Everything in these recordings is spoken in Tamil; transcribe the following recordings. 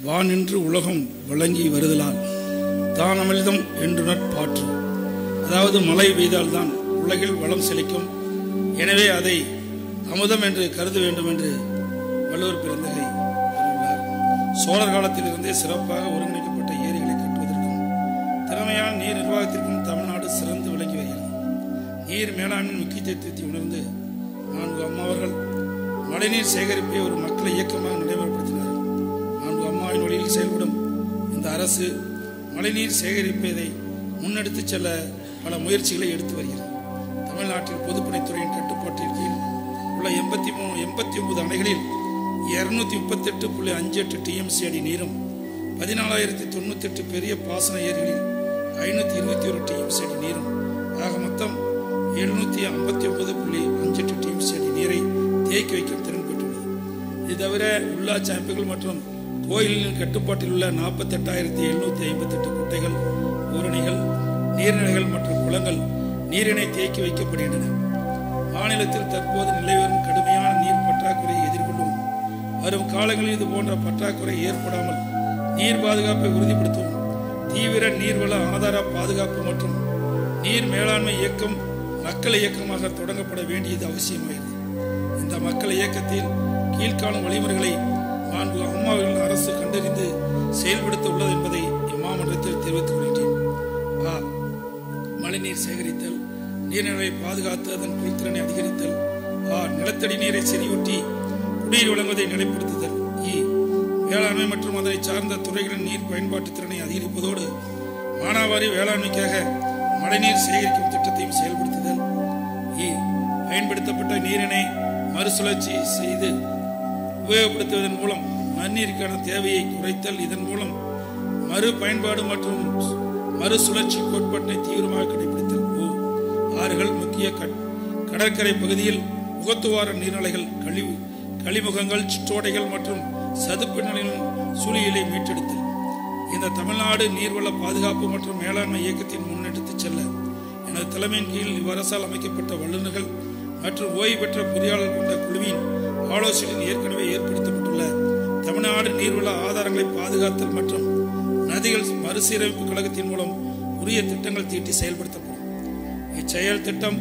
வானின்று உலகம் வழங்கி வருதலால் தானமிழ்தம் என்று பாற்று அதாவது மழை பெய்தால்தான் உலகில் வளம் செழிக்கும் எனவே அதை அமுதம் என்று கருத வேண்டும் என்று வள்ளுவர் பிறந்தகை கூறியுள்ளார் சோழர் காலத்திலிருந்தே சிறப்பாக ஒருங்கிணைக்கப்பட்ட ஏரிகளை கட்டுவதற்கும் திறமையான நீர் நிர்வாகத்திற்கும் தமிழ்நாடு சிறந்து விளங்கி வருகிறது நீர் மேலாண்மை முக்கியத்துவத்தை உணர்ந்து நான்கு அம்மாவர்கள் மழைநீர் சேகரிப்பை ஒரு மக்கள் இயக்கமாக நடைமுறைப்படுத்தினார் நான்கு அம்மாவின் வழியில் செயல்படும் இந்த அரசு மழைநீர் சேகரிப்பதை முன்னெடுத்துச் செல்ல பல முயற்சிகளை எடுத்து வருகிறது தமிழ்நாட்டில் பொதுப்பணித்துறையின் கட்டுப்பாட்டின் கீழ் உள்ள எண்பத்தி மூணு எண்பத்தி ஒன்பது அணைகளில் இருநூத்தி முப்பத்தி எட்டு புள்ளி அஞ்சு எட்டு டிஎம்சி அடி நீரும் பதினாலாயிரத்தி தொண்ணூத்தி எட்டு பெரிய பாசன ஏரிகளில் ஐநூத்தி இருபத்தி ஒரு டிஎம்சி அடி நீரும் ஆக மொத்தம் எழுநூத்தி ஐம்பத்தி ஒன்பது புள்ளி அஞ்சு எட்டு டிஎம்சி அடி நீரை தேக்கி வைக்கும் திறன் பெற்றுள்ளது இது தவிர உள்ளாட்சி அமைப்புகள் மற்றும் கோயில்களின் கட்டுப்பாட்டில் உள்ள நாற்பத்தி எட்டாயிரத்தி எழுநூத்தி ஐம்பத்தி எட்டு குட்டைகள் ஊரணிகள் நீர்நிலைகள் மற்றும் குளங்கள் நீரினை தேக்கி வைக்கப்படுகின்றன மாநிலத்தில் தற்போது நிலை வரும் கடுமையான நீர் பற்றாக்குறையை எதிர்கொள்ளும் வரும் காலங்களில் இது போன்ற பற்றாக்குறை ஏற்படாமல் நீர் பாதுகாப்பை உறுதிப்படுத்தும் தீவிர நீர்வள ஆதார பாதுகாப்பு மற்றும் நீர் மேலாண்மை இயக்கம் மக்கள் இயக்கமாக தொடங்கப்பட வேண்டியது அவசியமாகிறது இந்த மக்கள் இயக்கத்தில் கீழ்காணும் வழிமுறைகளை நான்கு அம்மாவின் அரசு கண்டறிந்து செயல்படுத்த உள்ளது என்பதை இம்மாமன்றத்தில் தெரிவித்துக் கொள்கின்றேன் ஆ மழைநீர் சேகரித்தல் நீர்நிலை பாதுகாத்து அதன் குளித்திறனை அதிகரித்தல் ஆ நிலத்தடி நீரை செறிவூட்டி குடிநீர் வழங்குவதை நிலைப்படுத்துதல் இ வேளாண்மை மற்றும் அதனை சார்ந்த துறைகளின் நீர் பயன்பாட்டு திறனை அதிகரிப்பதோடு மானாவாரி வேளாண்மைக்காக மழைநீர் சேகரிக்கும் திட்டத்தையும் செயல்படுத்துதல் இ பயன்படுத்தப்பட்ட நீரினை மறுசுழற்சி செய்து உபயோகப்படுத்துவதன் மூலம் நன்னீருக்கான தேவையை குறைத்தல் இதன் மூலம் மறு பயன்பாடு மற்றும் மறுசுழற்சி கோட்பாட்டை தீவிரமாக கடைபிடித்தல் ஓ ஆறுகள் முக்கிய கட்- கடற்கரை பகுதியில் முகத்துவார நீர்நிலைகள் கழிவு கழிமுகங்கள் சிற்றோடைகள் மற்றும் சதுப்பு நிலையின் சூழியலை மீட்டெடுத்தல் இந்த தமிழ்நாடு நீர்வள பாதுகாப்பு மற்றும் மேலாண்மை இயக்கத்தின் முன்னெடுத்துச் செல்ல எனது தலைமையின் கீழ் இவ்வரசால் அமைக்கப்பட்ட வல்லுநர்கள் மற்றும் ஓய்வு பெற்ற பொறியாளர் கொண்ட குழுவின் ஆலோசனையில் ஏற்கனவே ஏற்படுத்தப்பட்டுள்ள தமிழ்நாடு நீர்வள ஆதாரங்களை பாதுகாத்தல் மற்றும் நதிகள் மறுசீரமைப்பு கழகத்தின் மூலம் உரிய திட்டங்கள் தீட்டி செயல்படுத்தப்படும் இச்செயல் திட்டம்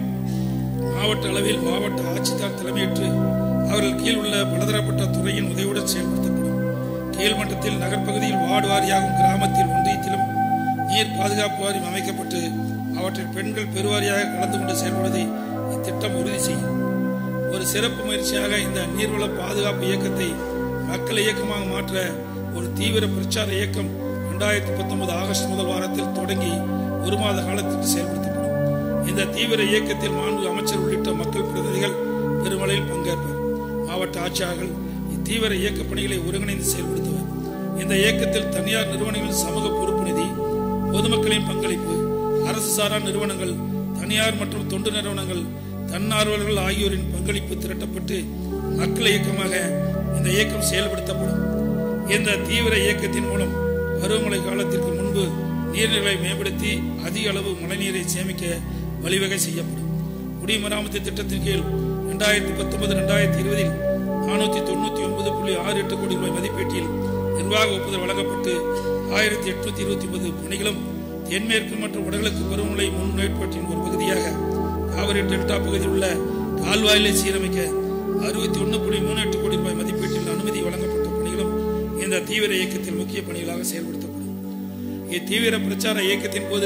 மாவட்ட அளவில் மாவட்ட ஆட்சித்தர் தலைமையேற்று அவர்கள் கீழ் உள்ள பலதரப்பட்ட துறையின் உதவியுடன் செயல்படுத்தப்படும் கீழ்மட்டத்தில் நகர்ப்பகுதியில் வார்டு வாரியாகவும் கிராமத்தில் ஒன்றியத்திலும் நீர் பாதுகாப்பு வாரியம் அமைக்கப்பட்டு அவற்றில் பெண்கள் பெருவாரியாக கலந்து கொண்டு செயல்படுவதை இத்திட்டம் உறுதி செய்யும் ஒரு சிறப்பு முயற்சியாக இந்த நீர்வள பாதுகாப்பு இயக்கத்தை மக்கள் இயக்கமாக மாற்ற ஒரு தீவிர பிரச்சார இயக்கம் இரண்டாயிரத்தி பத்தொன்பது ஆகஸ்ட் முதல் வாரத்தில் தொடங்கி ஒரு மாத காலத்திற்கு செயல்படுத்தப்படும் இந்த தீவிர இயக்கத்தில் நான்கு அமைச்சர் உள்ளிட்ட மக்கள் பிரதிநிதிகள் பெருமளவில் பங்கேற்பர் மாவட்ட ஆட்சியாளர்கள் இத்தீவிர இயக்க பணிகளை ஒருங்கிணைந்து செயல்படுத்துவர் இந்த இயக்கத்தில் தனியார் நிறுவனங்களின் சமூக பொறுப்பு நிதி பொதுமக்களின் பங்களிப்பு அரசு சாரா நிறுவனங்கள் தனியார் மற்றும் தொண்டு நிறுவனங்கள் தன்னார்வலர்கள் ஆகியோரின் பங்களிப்பு திரட்டப்பட்டு மக்கள் இயக்கமாக இந்த இயக்கம் செயல்படுத்தப்படும் இந்த தீவிர இயக்கத்தின் மூலம் பருவமழை காலத்திற்கு முன்பு நீர்நிலை மேம்படுத்தி அதிக அளவு மழைநீரை சேமிக்க வழிவகை செய்யப்படும் குடிமராமத்து திட்டத்தின் கீழ் இரண்டாயிரத்தி பத்தொன்பது இரண்டாயிரத்தி இருபதில் நானூத்தி தொண்ணூத்தி ஒன்பது புள்ளி ஆறு எட்டு கோடி ரூபாய் மதிப்பீட்டில் நிர்வாக ஒப்புதல் வழங்கப்பட்டு ஆயிரத்தி எட்நூத்தி இருபத்தி ஒன்பது பணிகளும் தென்மேற்கு மற்றும் வடகிழக்கு பருவமழை முன்னேற்பாட்டின் ஒரு பகுதியாக காவிரி டெல்டா பகுதியில் உள்ள கால்வாயிலை சீரமைக்க அறுபத்தி ஒன்று புள்ளி மூணு எட்டு கோடி ரூபாய் மதிப்பீட்டில் அனுமதி வழங்கப்பட்ட பணிகளும் இந்த தீவிர இயக்கத்தில் முக்கிய பணிகளாக செயல்படுத்தப்படும் இத்தீவிர பிரச்சார இயக்கத்தின் போது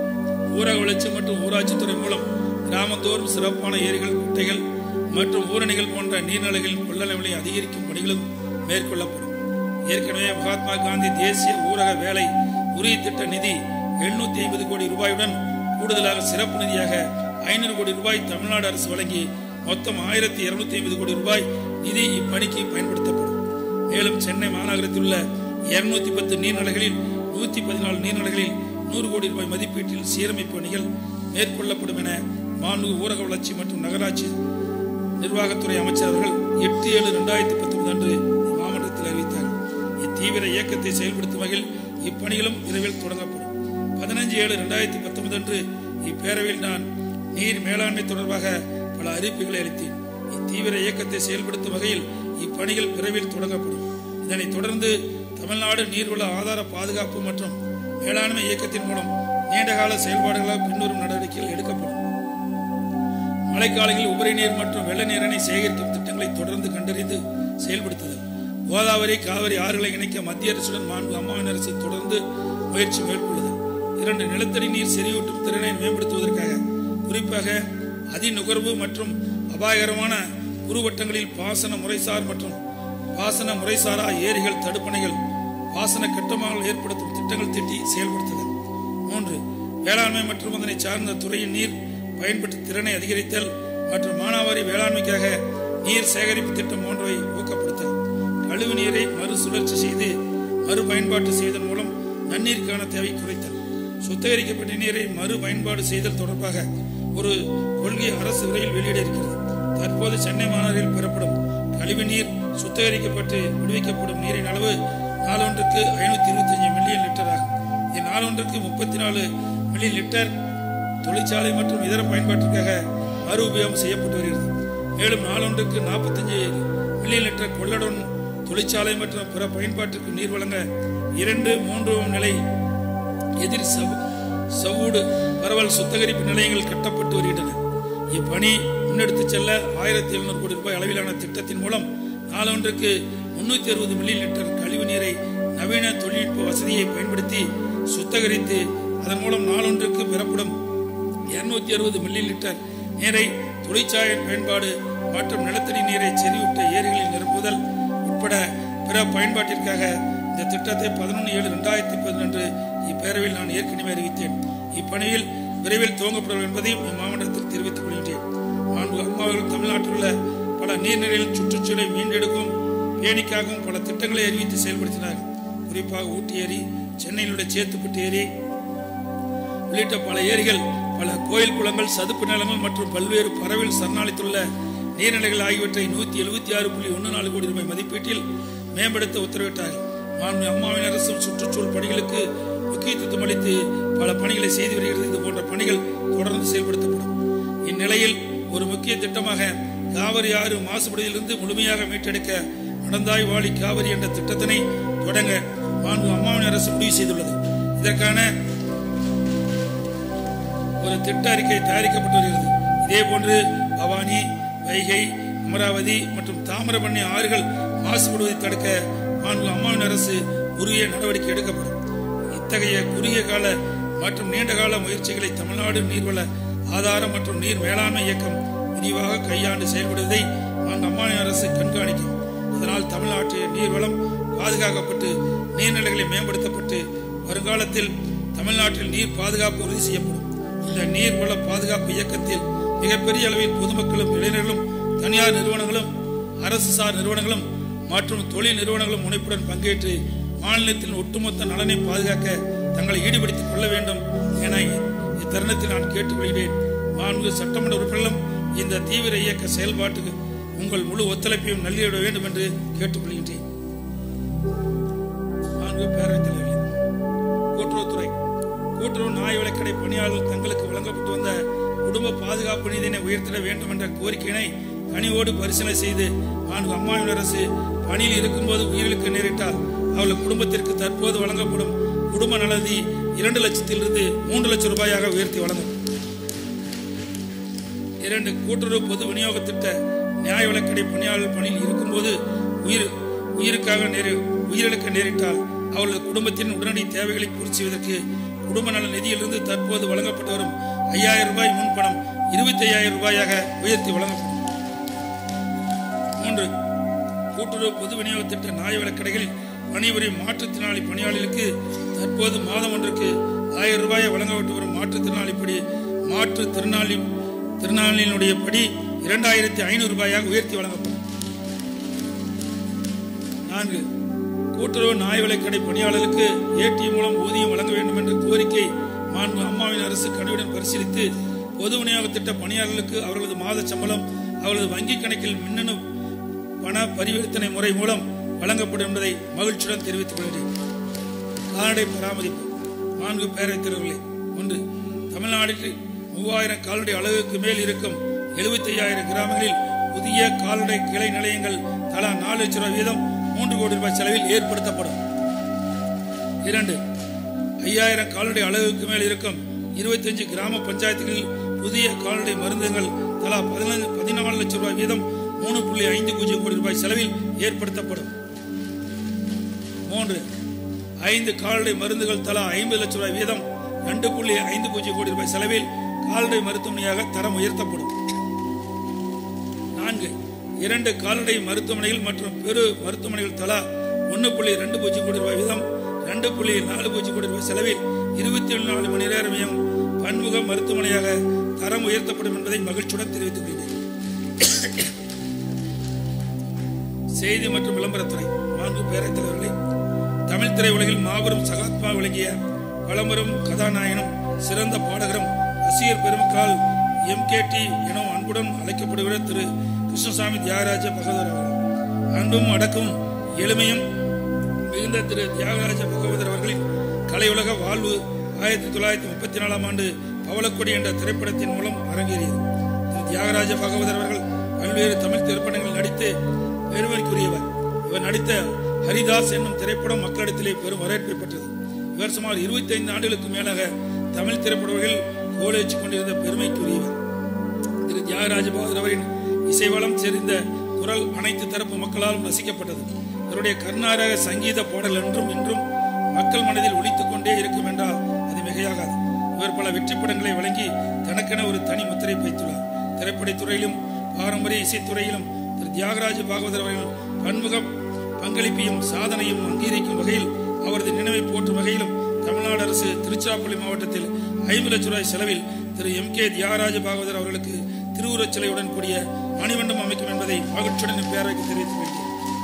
ஊரக வளர்ச்சி மற்றும் ஊராட்சித்துறை மூலம் கிராமந்தோறும் சிறப்பான ஏரிகள் குட்டைகள் மற்றும் ஊரணிகள் போன்ற நீர்நிலைகளின் கொள்ளளவுகளை அதிகரிக்கும் பணிகளும் மேற்கொள்ளப்படும் ஏற்கனவே மகாத்மா காந்தி தேசிய ஊரக வேலை உறுதி திட்ட நிதி எழுநூத்தி ஐம்பது கோடி ரூபாயுடன் கூடுதலாக சிறப்பு நிதியாக ஐநூறு கோடி ரூபாய் தமிழ்நாடு அரசு வழங்கி மொத்தம் ஆயிரத்தி இருநூத்தி ஐம்பது கோடி ரூபாய் நிதி இப்பணிக்கு பயன்படுத்தப்படும் மேலும் சென்னை மாநகரத்தில் உள்ள இருநூத்தி பத்து நீர்நிலைகளில் நூத்தி பதினாலு நீர்நிலைகளில் நூறு கோடி ரூபாய் மதிப்பீட்டில் சீரமைப்பு பணிகள் மேற்கொள்ளப்படும் என மாண்பு ஊரக வளர்ச்சி மற்றும் நகராட்சி நிர்வாகத்துறை அமைச்சர் அவர்கள் எட்டு ஏழு இரண்டாயிரத்தி பத்தொன்பது அன்று மாமன்றத்தில் அறிவித்தார் இத்தீவிர இயக்கத்தை செயல்படுத்தும் வகையில் இப்பணிகளும் விரைவில் தொடங்கப்படும் பதினஞ்சு ஏழு இரண்டாயிரத்தி பத்தொன்பது அன்று இப்பேரவையில் நான் நீர் மேலாண்மை தொடர்பாக பல அறிவிப்புகளை அளித்தேன் இத்தீவிர இயக்கத்தை செயல்படுத்தும் வகையில் இப்பணிகள் விரைவில் தொடங்கப்படும் இதனைத் தொடர்ந்து தமிழ்நாடு நீர்வள ஆதார பாதுகாப்பு மற்றும் மேலாண்மை இயக்கத்தின் மூலம் நீண்டகால செயல்பாடுகளாக பின்வரும் நடவடிக்கைகள் எடுக்கப்படும் மழைக்காலங்களில் உபரி நீர் மற்றும் வெள்ள நீரினை சேகரிக்கும் திட்டங்களை தொடர்ந்து கண்டறிந்து செயல்படுத்துதல் கோதாவரி காவிரி ஆறுகளை இணைக்க மத்திய அரசுடன் மாண்பு அம்மாவின் அரசு தொடர்ந்து முயற்சி மேற்கொள்ளுதல் இரண்டு நிலத்தடி நீர் செறிவூட்டும் திறனை மேம்படுத்துவதற்காக குறிப்பாக அதிநுகர்வு மற்றும் அபாயகரமான குறுவட்டங்களில் பாசன முறைசார் மற்றும் பாசன முறைசாரா ஏரிகள் தடுப்பணைகள் பாசன கட்டமாகல் ஏற்படுத்தும் திட்டங்கள் திட்டி செயல்படுத்துதல் மூன்று வேளாண்மை மற்றும் அதனை சார்ந்த துறையின் நீர் பயன்படுத்த திறனை அதிகரித்தல் மற்றும் மானாவாரி வேளாண்மைக்காக நீர் சேகரிப்பு திட்டம் போன்றவை ஊக்கப்படுத்தல் கழிவு நீரை மறுசுழற்சி செய்து மறுபயன்பாட்டு செய்தல் மூலம் நன்னீருக்கான தேவை குறைத்தல் சுத்திகரிக்கப்பட்ட நீரை மறு பயன்பாடு செய்தல் தொடர்பாக ஒரு கொள்கை அரசு விரைவில் வெளியிட இருக்கிறது தற்போது சென்னை மாநகரில் பெறப்படும் கழிவு நீர் சுத்திகரிக்கப்பட்டு விடுவிக்கப்படும் நீரின் அளவு நாளொன்றுக்கு ஐநூத்தி இருபத்தி அஞ்சு மில்லியன் லிட்டர் ஆகும் இது நாளொன்றுக்கு முப்பத்தி நாலு மில்லியன் லிட்டர் தொழிற்சாலை மற்றும் இதர பயன்பாட்டிற்காக மறு உபயோகம் செய்யப்பட்டு வருகிறது மேலும் நாளொன்றுக்கு நாற்பத்தஞ்சு மில்லியன் லிட்டர் கொள்ளடன் தொழிற்சாலை மற்றும் பிற பயன்பாட்டிற்கு நீர் வழங்க இரண்டு மூன்று நிலை எதிர் சவ்- சவ்வூடு பரவல் சுத்திகரிப்பு நிலையங்கள் கட்டப்பட்டு வருகின்றன இப்பணி முன்னெடுத்துச் செல்ல ஆயிரத்தி எழுநூறு கோடி ரூபாய் அளவிலான திட்டத்தின் மூலம் நாளொன்றுக்கு முன்னூத்தி அறுபது மில்லி லிட்டர் கழிவு நீரை நவீன தொழில்நுட்ப வசதியை பயன்படுத்தி சுத்திகரித்து அதன் மூலம் நாளொன்றுக்கு பெறப்படும் இருநூத்தி அறுபது மில்லி லிட்டர் நீரை தொழிற்சாலை பயன்பாடு மற்றும் நிலத்தடி நீரை செறிவிட்ட ஏரிகளில் நிரப்புதல் உட்பட பிற பயன்பாட்டிற்காக இந்த திட்டத்தை பதினொன்று ஏழு ரெண்டாயிரத்தி பதினொன்று இப்பேரவையில் நான் ஏற்கனவே அறிவித்தேன் இப்பணியில் விரைவில் துவங்கப்படும் என்பதையும் இம்மாவட்டத்தில் தெரிவித்துக் கொள்கின்றேன் மாண்பு அம்மாவர்கள் தமிழ்நாட்டில் உள்ள பல நீர்நிலைகளில் சுற்றுச்சூழலை மீண்டெடுக்கும் பேணிக்காகவும் பல திட்டங்களை அறிவித்து செயல்படுத்தினார்கள் குறிப்பாக ஊட்டி ஏரி சென்னையில் உள்ள சேத்துப்பட்டு ஏரி உள்ளிட்ட பல ஏரிகள் பல கோயில் குளங்கள் சதுப்பு நிலங்கள் மற்றும் பல்வேறு பறவைகள் சரணாலயத்துள்ள நீர்நிலைகள் ஆகியவற்றை நூத்தி எழுபத்தி ஆறு புள்ளி ஒன்று நாலு கோடி ரூபாய் மதிப்பீட்டில் மேம்படுத்த உத்தரவிட்டார்கள் மாண்பு அம்மாவின் அரசும் சுற்றுச்சூழல் பணிகளுக்கு முக்கியத்துவம் அளித்து பல பணிகளை செய்து வருகிறது இது போன்ற பணிகள் தொடர்ந்து செயல்படுத்தப்படும் இந்நிலையில் ஒரு முக்கிய திட்டமாக காவிரி ஆறு மாசுபடுவதிலிருந்து முழுமையாக மீட்டெடுக்க நடந்தாய் வாழி காவிரி என்ற திட்டத்தினை தொடங்க மாண்பு அம்மாவின் அரசு முடிவு செய்துள்ளது இதற்கான ஒரு திட்ட அறிக்கை தயாரிக்கப்பட்டு வருகிறது இதே போன்று பவானி வைகை அமராவதி மற்றும் தாமிரபரணி ஆறுகள் மாசுபடுவதை தடுக்க மாண்பு அம்மாவின் அரசு உரிய நடவடிக்கை எடுக்கப்படும் இத்தகைய குறுகிய கால மற்றும் நீண்ட கால முயற்சிகளை தமிழ்நாடு நீர்வள ஆதாரம் மற்றும் நீர் மேலாண்மை இயக்கம் விரிவாக கையாண்டு செயல்படுவதை மாண்பு அம்மாவின் அரசு கண்காணிக்கும் இதனால் தமிழ்நாட்டில் நீர்வளம் பாதுகாக்கப்பட்டு நீர்நிலைகளை மேம்படுத்தப்பட்டு வருங்காலத்தில் தமிழ்நாட்டில் நீர் பாதுகாப்பு உறுதி செய்யப்படும் இந்த நீர்வள பாதுகாப்பு இயக்கத்தில் மிகப்பெரிய அளவில் பொதுமக்களும் இளைஞர்களும் தனியார் நிறுவனங்களும் அரசு சார் நிறுவனங்களும் மற்றும் தொழில் நிறுவனங்களும் முனைப்புடன் பங்கேற்று மாநிலத்தின் ஒட்டுமொத்த நலனை பாதுகாக்க தங்களை ஈடுபடுத்திக் கொள்ள வேண்டும் என இத்தருணத்தில் நான் கேட்டுக்கொள்கிறேன் நான்கு சட்டமன்ற உறுப்பினர்களும் இந்த தீவிர இயக்க செயல்பாட்டுக்கு உங்கள் முழு ஒத்துழைப்பையும் நல்கிவிட வேண்டும் என்று கேட்டுக்கொள்கின்றேன் நான்கு பேரவைத் தலைவர்களே கூட்டுறவுத்துறை கூட்டுறவு நியாய விலைக்கடை பணியாளர்கள் தங்களுக்கு வழங்கப்பட்டு வந்த குடும்ப பாதுகாப்பு நிதியினை உயர்த்திட வேண்டும் என்ற கோரிக்கையினை கனிவோடு பரிசீலனை செய்து நான்கு அம்மாவின் அரசு பணியில் இருக்கும்போது உயிரிழக்க நேரிட்டால் அவர்கள் குடும்பத்திற்கு தற்போது வழங்கப்படும் குடும்ப நலதி இரண்டு லட்சத்திலிருந்து மூன்று லட்சம் ரூபாயாக உயர்த்தி வழங்கும் இரண்டு கூட்டுறவு பொது விநியோக திட்ட நியாய விலைக்கடை பணியாளர் பணியில் இருக்கும்போது உயிர் உயிருக்காக நேரி உயிரிழக்க நேரிட்டால் அவர்களது குடும்பத்தின் உடனடி தேவைகளை பூர்த்தி செய்வதற்கு குடும்ப நல நிதியிலிருந்து தற்போது வழங்கப்பட்டு வரும் ஐயாயிரம் ரூபாய் முன்பணம் இருபத்தி ஐயாயிரம் ரூபாயாக உயர்த்தி வழங்கப்படும் மூன்று கூட்டுறவு பொது விநியோக திட்ட நியாய விலைக்கடைகளில் பணிபுரியும் மாற்றுத்திறனாளி பணியாளர்களுக்கு தற்போது மாதம் ஒன்றுக்கு ஆயிரம் ரூபாயை வழங்கப்பட்டு வரும் மாற்றுத்திறனாளிப்படி மாற்றுத்திறனாளி திருநாளினுடைய படி இரண்டாயிரத்தி ஐநூறு ரூபாயாக உயர்த்தி வழங்கப்படும் நான்கு கூட்டுறவு நியாய விலைக்கடை பணியாளர்களுக்கு ஏடிஎம் மூலம் ஊதியம் வழங்க வேண்டும் என்ற கோரிக்கை மாண்பு அம்மாவின் அரசு கனிவுடன் பரிசீலித்து பொது விநியோக திட்ட பணியாளர்களுக்கு அவர்களது மாத சம்பளம் அவர்களது வங்கிக் கணக்கில் மின்னணு பண பரிவர்த்தனை முறை மூலம் வழங்கப்படும் என்பதை மகிழ்ச்சியுடன் தெரிவித்துக் கொள்கிறேன் கால்நடை பராமரிப்பு நான்கு பேரவைத் தலைவர்களே ஒன்று தமிழ்நாட்டில் மூவாயிரம் கால்நடை அளவுக்கு மேல் இருக்கும் எழுபத்தி ஐயாயிரம் கிராமங்களில் புதிய கால்நடை கிளை நிலையங்கள் தலா நாலு லட்சம் ரூபாய் வீதம் மூன்று கோடி ரூபாய் செலவில் ஏற்படுத்தப்படும் இரண்டு ஐயாயிரம் கால்நடை அளவுக்கு மேல் இருக்கும் இருபத்தஞ்சு கிராம பஞ்சாயத்துகளில் புதிய கால்நடை மருந்துகள் தலா பதினாலு பதினாலு லட்சம் ரூபாய் வீதம் மூணு புள்ளி ஐந்து பூஜ்ஜியம் கோடி ரூபாய் செலவில் ஏற்படுத்தப்படும் மூன்று ஐந்து கால்நடை மருந்துகள் தலா ஐம்பது லட்சம் ரூபாய் வீதம் ரெண்டு புள்ளி ஐந்து பூஜ்ஜியம் கோடி ரூபாய் செலவில் கால்நடை மருத்துவமனையாக தரம் உயர்த்தப்படும் நான்கு இரண்டு கால்நடை மருத்துவமனைகள் மற்றும் பெரு மருத்துவமனைகள் தலா ஒன்று புள்ளி ரெண்டு பூஜ்ஜியம் கோடி ரூபாய் வீதம் ரெண்டு புள்ளி நாலு பூஜ்ஜியம் கோடி ரூபாய் செலவில் இருபத்தி ஏழு நாலு மணி நேரமையும் பன்முக மருத்துவமனையாக தரம் உயர்த்தப்படும் என்பதை மகிழ்ச்சியுடன் தெரிவித்துக் கொள்கிறேன் செய்தி மற்றும் விளம்பரத்துறை நான்கு பேரவைத் தலைவர்களே தமிழ் திரையுலகில் மாபெரும் சகாத்மா விளங்கிய பழம்பெரும் கதாநாயகனும் சிறந்த பாடகரும் ரசிகர் பெருமக்களால் எம்கேடி என அன்புடன் அழைக்கப்படுகிற திரு கிருஷ்ணசாமி தியாகராஜ பகவதர் அவர்கள் அன்பும் அடக்கமும் எளிமையும் மிகுந்த திரு தியாகராஜ பகவதர் அவர்களின் கலையுலக வாழ்வு ஆயிரத்தி தொள்ளாயிரத்தி முப்பத்தி நாலாம் ஆண்டு பவளக்கொடி என்ற திரைப்படத்தின் மூலம் அரங்கேறியது திரு தியாகராஜ பகவதர் அவர்கள் பல்வேறு தமிழ் திரைப்படங்களில் நடித்து பெருமைக்குரியவர் இவர் நடித்த ஹரிதாஸ் என்னும் திரைப்படம் மக்களிடத்திலே பெரும் வரவேற்பை பெற்றது இவர் சுமார் 25 ஆண்டுகளுக்கு மேலாக தமிழ் திரைப்படங்கள் கோலேச்சு கொண்டிருந்த பெருமைக்குரியவர் திரு தியாகராஜ பகவதர் அவரின் இசைவளம் செறிந்த குரல் அனைத்து தரப்பு மக்களாலும் ரசிக்கப்பட்டது இவருடைய கர்நாடக சங்கீத பாடல் என்றும் இன்றும் மக்கள் மனதில் ஒலித்துக் கொண்டே இருக்கும் என்றால் அது மிகையாகாது இவர் பல வெற்றி படங்களை வழங்கி தனக்கென ஒரு தனி முத்திரை வைத்துள்ளார் திரைப்படத் துறையிலும் பாரம்பரிய இசைத்துறையிலும் திரு தியாகராஜ பாகவதர் அவர்கள் பன்முக பங்களிப்பையும் சாதனையும் அங்கீகரிக்கும் வகையில் அவரது நினைவை போற்றும் வகையிலும் தமிழ்நாடு அரசு திருச்சிராப்பள்ளி மாவட்டத்தில் ஐம்பது லட்சம் ரூபாய் செலவில் திரு எம் கே தியாகராஜ பாகவதர் அவர்களுக்கு திருவுருவச் சிலையுடன் கூடிய மணிமண்டபம் அமைக்கும் என்பதை மகிழ்ச்சியுடன் இப்பேரவைக்கு தெரிவித்துக் கொள்கிறேன்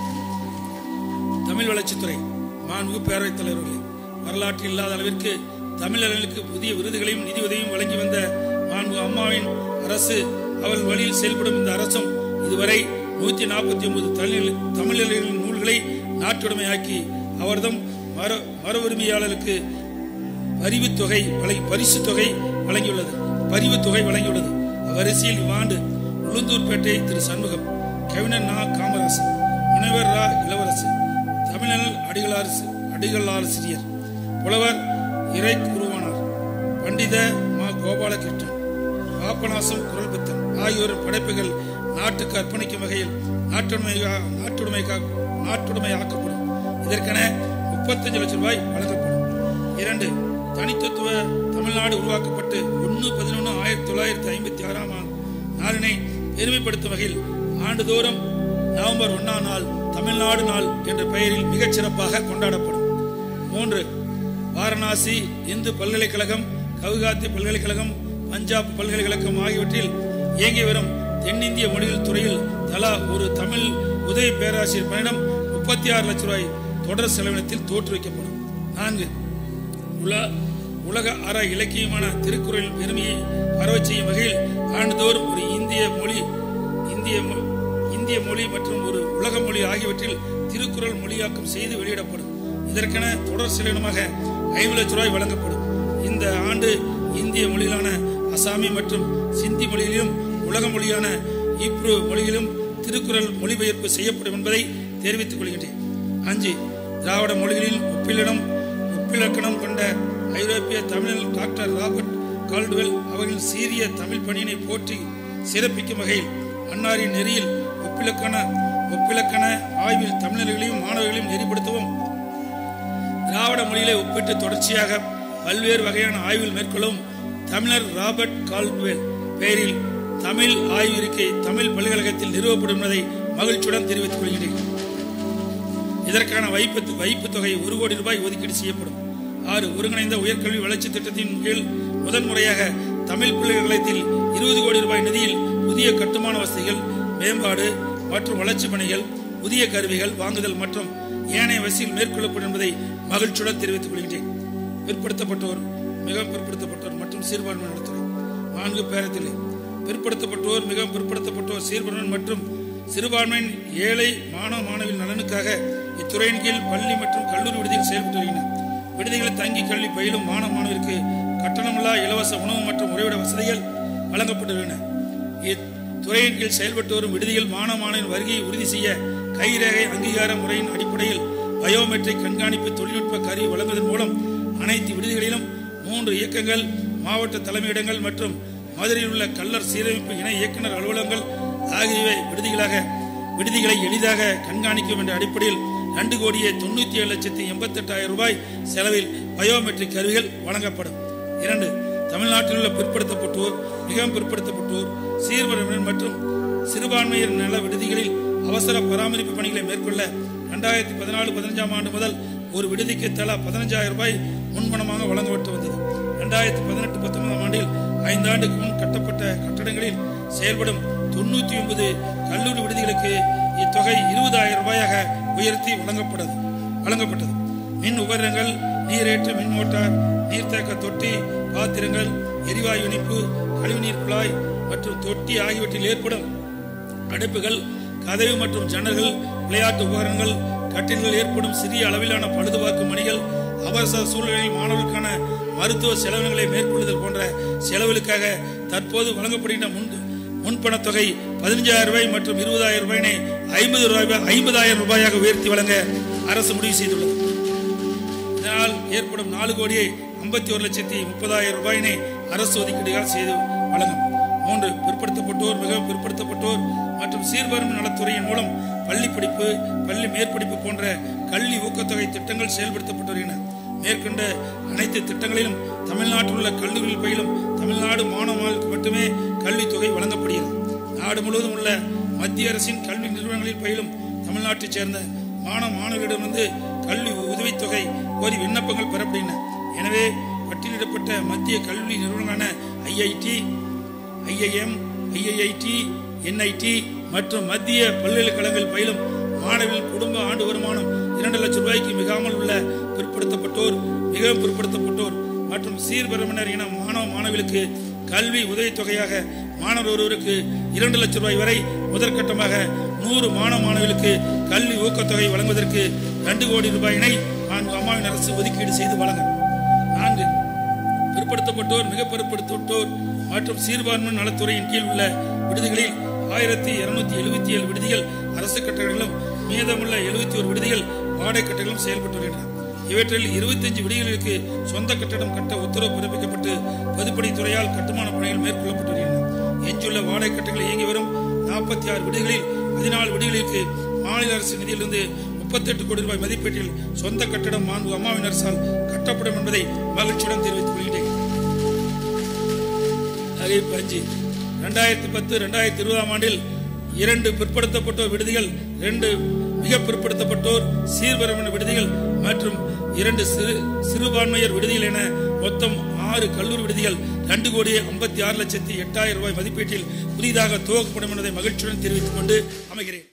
தமிழ் வளர்ச்சித்துறை மாண்பு பேரவைத் தலைவர்களே வரலாற்றில் இல்லாத அளவிற்கு தமிழர்களுக்கு புதிய விருதுகளையும் நிதி உதவியும் வழங்கி வந்த மாண்பு அம்மாவின் அரசு அவர்கள் வழியில் செயல்படும் இந்த அரசும் இதுவரை நூத்தி நாற்பத்தி ஒன்பது தமிழர்களின் நூல்களை நாட்டுடைமையாக்கி அவர்தம் மர மர உரிமையாளருக்கு பரிவு தொகை வழங்கி பரிசு தொகை வழங்கியுள்ளது பரிவு தொகை வழங்கியுள்ளது அவ்வரிசையில் இவ்வாண்டு உளுந்தூர்பேட்டை திரு சண்முகம் கவிஞர் நா காமராசு முனைவர் ரா இளவரசு தமிழர் அடிகளாரசு அடிகளாசிரியர் புலவர் இறை குருவானார் பண்டித மா கோபாலகிருஷ்ணன் பாப்பநாசம் குரல்பத்தன் ஆகியோரின் படைப்புகள் நாட்டுக்கு அர்ப்பணிக்கும் வகையில் நாட்டுடைமை நாட்டுடைமை நாட்டுடைமை ஆக்கப்படும் இதற்கென முப்பத்தஞ்சு லட்சம் ரூபாய் வழங்கப்படும் இரண்டு தனித்தத்துவ தமிழ்நாடு உருவாக்கப்பட்டு ஒன்று பதினொன்று ஆயிரத்தி தொள்ளாயிரத்தி ஐம்பத்தி ஆறாம் ஆண்டு நாளினை பெருமைப்படுத்தும் வகையில் ஆண்டுதோறும் நவம்பர் ஒன்னாம் நாள் தமிழ்நாடு நாள் என்ற பெயரில் மிகச் சிறப்பாக கொண்டாடப்படும் மூன்று வாரணாசி இந்து பல்கலைக்கழகம் கவுகாத்தி பல்கலைக்கழகம் பஞ்சாப் பல்கலைக்கழகம் ஆகியவற்றில் இயங்கி வரும் தென்னிந்திய மொழிகள் துறையில் தலா ஒரு தமிழ் உதவி பேராசிரியர் பணியிடம் முப்பத்தி ஆறு லட்சம் ரூபாய் தொடர் செலவினத்தில் தோற்றுவிக்கப்படும் நான்கு உல உலக அற இலக்கியமான திருக்குறளின் பெருமையை பரவச் செய்யும் வகையில் ஆண்டுதோறும் ஒரு இந்திய மொழி இந்திய மொ- இந்திய மொழி மற்றும் ஒரு உலக மொழி ஆகியவற்றில் திருக்குறள் மொழியாக்கம் செய்து வெளியிடப்படும் இதற்கென தொடர் செலவினமாக ஐந்து லட்சம் ரூபாய் வழங்கப்படும் இந்த ஆண்டு இந்திய மொழியிலான அசாமி மற்றும் சிந்தி மொழியிலும் உலக மொழியான ஈப்ரு மொழியிலும் திருக்குறள் மொழிபெயர்ப்பு செய்யப்படும் என்பதை தெரிவித்துக் கொள்கின்றேன் அஞ்சு திராவிட மொழிகளில் ஒப்பிலிடம் ஒப்பிலக்கணம் கொண்ட ஐரோப்பிய தமிழ் டாக்டர் ராபர்ட் கால்டுவெல் அவர்கள் சீரிய தமிழ் பணியினை போற்றி சிறப்பிக்கும் வகையில் அன்னாரின் நெறியில் ஒப்பிலக்கண ஒப்பிலக்கண ஆய்வில் தமிழர்களையும் மாணவர்களையும் நெறிப்படுத்தவும் திராவிட மொழிகளை ஒப்பிட்டு தொடர்ச்சியாக பல்வேறு வகையான ஆய்வில் மேற்கொள்ளும் தமிழர் ராபர்ட் கால்டுவெல் பெயரில் தமிழ் ஆய்விருக்கை தமிழ் பல்கழகத்தில் நிறுவப்படும் என்பதை மகிழ்ச்சியுடன் தெரிவித்துக் கொள்கிறேன் இதற்கான வைப்பு வைப்பு தொகை ஒரு கோடி ரூபாய் ஒதுக்கீடு செய்யப்படும் ஆறு ஒருங்கிணைந்த உயர்கல்வி வளர்ச்சி திட்டத்தின் கீழ் முதன்முறையாக தமிழ் பல்கலைக்கழகத்தில் இருபது கோடி ரூபாய் நிதியில் புதிய கட்டுமான வசதிகள் மேம்பாடு மற்றும் வளர்ச்சி பணிகள் புதிய கருவிகள் வாங்குதல் மற்றும் ஏனைய வசதிகள் மேற்கொள்ளப்படும் என்பதை மகிழ்ச்சியுடன் தெரிவித்துக் கொள்கிறேன் பிற்படுத்தப்பட்டோர் மிகவும் பிற்படுத்தப்பட்டோர் மற்றும் சிறுபான்மையினர் நலத்துறை நான்கு பேரத்திலே பிற்படுத்தப்பட்டோர் மிகவும் பிற்படுத்தப்பட்டோர் சிறுபான்மையினர் மற்றும் சிறுபான்மையின் ஏழை மாணவ மாணவியின் நலனுக்காக இத்துறையின் கீழ் பள்ளி மற்றும் கல்லூரி விடுதிகள் செயல்பட்டு வருகின்றன விடுதிகளில் தங்கி கல்வி பயிலும் மாணவ மாணவருக்கு கட்டணமில்லா இலவச உணவு மற்றும் உறைவிட வசதிகள் வழங்கப்பட்டுள்ளன இத்துறையின் கீழ் செயல்பட்டு வரும் விடுதிகள் மாணவ மாணவின் வருகையை உறுதி செய்ய கைரேகை அங்கீகார முறையின் அடிப்படையில் பயோமெட்ரிக் கண்காணிப்பு தொழில்நுட்ப கருவி வழங்குவதன் மூலம் அனைத்து விடுதிகளிலும் மூன்று இயக்கங்கள் மாவட்ட தலைமையிடங்கள் மற்றும் மதுரையில் உள்ள கல்லர் சீரமைப்பு இணை இயக்குனர் அலுவலகங்கள் ஆகியவை விடுதிகளாக விடுதிகளை எளிதாக கண்காணிக்கும் என்ற அடிப்படையில் ரெண்டு கோடியே தொண்ணூத்தி ஏழு லட்சத்தி எண்பத்தி எட்டாயிரம் ரூபாய் செலவில் பயோமெட்ரிக் கருவிகள் வழங்கப்படும் இரண்டு தமிழ்நாட்டில் உள்ள பிற்படுத்தப்பட்டோர் மிகவும் பிற்படுத்தப்பட்டோர் சீர்வரவினர் மற்றும் சிறுபான்மையர் நல விடுதிகளில் அவசர பராமரிப்பு பணிகளை மேற்கொள்ள இரண்டாயிரத்தி பதினாலு பதினஞ்சாம் ஆண்டு முதல் ஒரு விடுதிக்கு தலா பதினஞ்சாயிரம் ரூபாய் முன்பணமாக வழங்கப்பட்டு வந்தது இரண்டாயிரத்தி பதினெட்டு பத்தொன்பதாம் ஆண்டில் ஐந்தாண்டுக்கு முன் கட்டப்பட்ட கட்டடங்களில் செயல்படும் தொண்ணூத்தி ஒன்பது கல்லூரி விடுதிகளுக்கு இத்தொகை இருபதாயிரம் ரூபாயாக உயர்த்தி வழங்கப்பட்டது வழங்கப்பட்டது மின் உபகரணங்கள் நீரேற்று மின் மோட்டார் நீர்த்தேக்க தொட்டி பாத்திரங்கள் எரிவாயு இணைப்பு கழிவுநீர் குழாய் மற்றும் தொட்டி ஆகியவற்றில் ஏற்படும் அடுப்புகள் கதவு மற்றும் ஜன்னல்கள் விளையாட்டு உபகரணங்கள் கட்டில்கள் ஏற்படும் சிறிய அளவிலான பழுதுபார்க்கும் பணிகள் அவசர சூழ்நிலையில் மாணவர்களுக்கான மருத்துவ செலவினங்களை மேற்கொள்ளுதல் போன்ற செலவுகளுக்காக தற்போது வழங்கப்படுகின்ற முன் முன்பணத் தொகை பதினஞ்சாயிரம் ரூபாய் மற்றும் இருபதாயிரம் ரூபாயினை ஐம்பது ரூபாய் ஐம்பதாயிரம் ரூபாயாக உயர்த்தி வழங்க அரசு முடிவு செய்துள்ளது இதனால் ஏற்படும் நாலு கோடியே ஐம்பத்தி ஒரு லட்சத்தி முப்பதாயிரம் ரூபாயினை அரசு ஒதுக்கீடுகள் செய்து வழங்கும் மூன்று பிற்படுத்தப்பட்டோர் மிகவும் பிற்படுத்தப்பட்டோர் மற்றும் சீர்வரும் நலத்துறையின் மூலம் பள்ளி படிப்பு பள்ளி மேற்படிப்பு போன்ற கல்வி ஊக்கத்தொகை திட்டங்கள் செயல்படுத்தப்பட்டு வருகின்றன மேற்கொண்ட அனைத்து திட்டங்களிலும் தமிழ்நாட்டில் உள்ள கல்லூரியில் பயிலும் தமிழ்நாடு மாணவர்களுக்கு மட்டுமே கல்வித் தொகை வழங்கப்படுகிறது நாடு முழுவதும் உள்ள மத்திய அரசின் கல்வி நிறுவனங்களில் பயிலும் தமிழ்நாட்டைச் சேர்ந்த மாணவ மாணவர்களிடமிருந்து கல்வி உதவித்தொகை கோரி விண்ணப்பங்கள் பெறப்படுகின்றன எனவே பட்டியலிடப்பட்ட மத்திய கல்வி நிறுவனங்களான ஐஐடி ஐஐஎம் ஐஐஐடி என்ஐடி மற்றும் மத்திய பல்கலைக்கழகங்கள் பயிலும் மாணவர்கள் குடும்ப ஆண்டு வருமானம் இரண்டு லட்சம் ரூபாய்க்கு மிகாமல் உள்ள பிற்படுத்தப்பட்டோர் மிகவும் பிற்படுத்தப்பட்டோர் மற்றும் சீர்பரம்பினர் என மாணவ மாணவிகளுக்கு கல்வி உதவித்தொகையாக மாணவர் ஒருவருக்கு இரண்டு லட்சம் ரூபாய் வரை முதற்கட்டமாக நூறு மாணவ மாணவிகளுக்கு கல்வி ஊக்கத்தொகை வழங்குவதற்கு ரெண்டு கோடி ரூபாயினை நான்கு அம்மாவின் அரசு ஒதுக்கீடு செய்து வழங்கும் நான்கு பிற்படுத்தப்பட்டோர் மிக பிற்படுத்தப்பட்டோர் மற்றும் சிறுபான்மை நலத்துறையின் கீழ் உள்ள விடுதிகளில் ஆயிரத்தி இருநூத்தி எழுபத்தி ஏழு விடுதிகள் அரசு கட்டடங்களும் மீதமுள்ள எழுபத்தி ஒரு விடுதிகள் வாடகை கட்டடங்களும் செயல்பட்டு வருகின்றன இவற்றில் இருபத்தஞ்சு விடுதிகளுக்கு சொந்த கட்டடம் கட்ட உத்தரவு பிறப்பிக்கப்பட்டு பொதுப்பணித்துறையால் கட்டுமான பணிகள் மேற்கொள்ளப்பட்டு வருகின்றன எஞ்சுள்ள வாடகை கட்டடங்கள் இயங்கி வரும் நாற்பத்தி ஆறு விடுதிகளில் பதினாலு விடுதிகளுக்கு மாநில அரசு நிதியிலிருந்து முப்பத்தெட்டு கோடி ரூபாய் மதிப்பீட்டில் சொந்த கட்டடம் மாண்பு அம்மாவின் அரசால் கட்டப்படும் என்பதை மகிழ்ச்சியுடன் தெரிவித்துக் கொள்கிறேன் அறிவிப்பு அஞ்சு ரெண்டாயிரத்தி பத்து ரெண்டாயிரத்தி இருபதாம் ஆண்டில் இரண்டு பிற்படுத்தப்பட்டோர் விடுதிகள் இரண்டு மிக பிற்படுத்தப்பட்டோர் சீர்வரம்பின விடுதிகள் மற்றும் இரண்டு சிறு சிறுபான்மையர் விடுதிகள் என மொத்தம் ஆறு கல்லூரி விடுதிகள் ரெண்டு கோடி ஐம்பத்தி ஆறு லட்சத்தி எட்டாயிரம் ரூபாய் மதிப்பீட்டில் புதிதாக துவக்கப்படும் என்பதை மகிழ்ச்சியுடன் தெரிவித்துக் கொண்டு அமைகிறேன்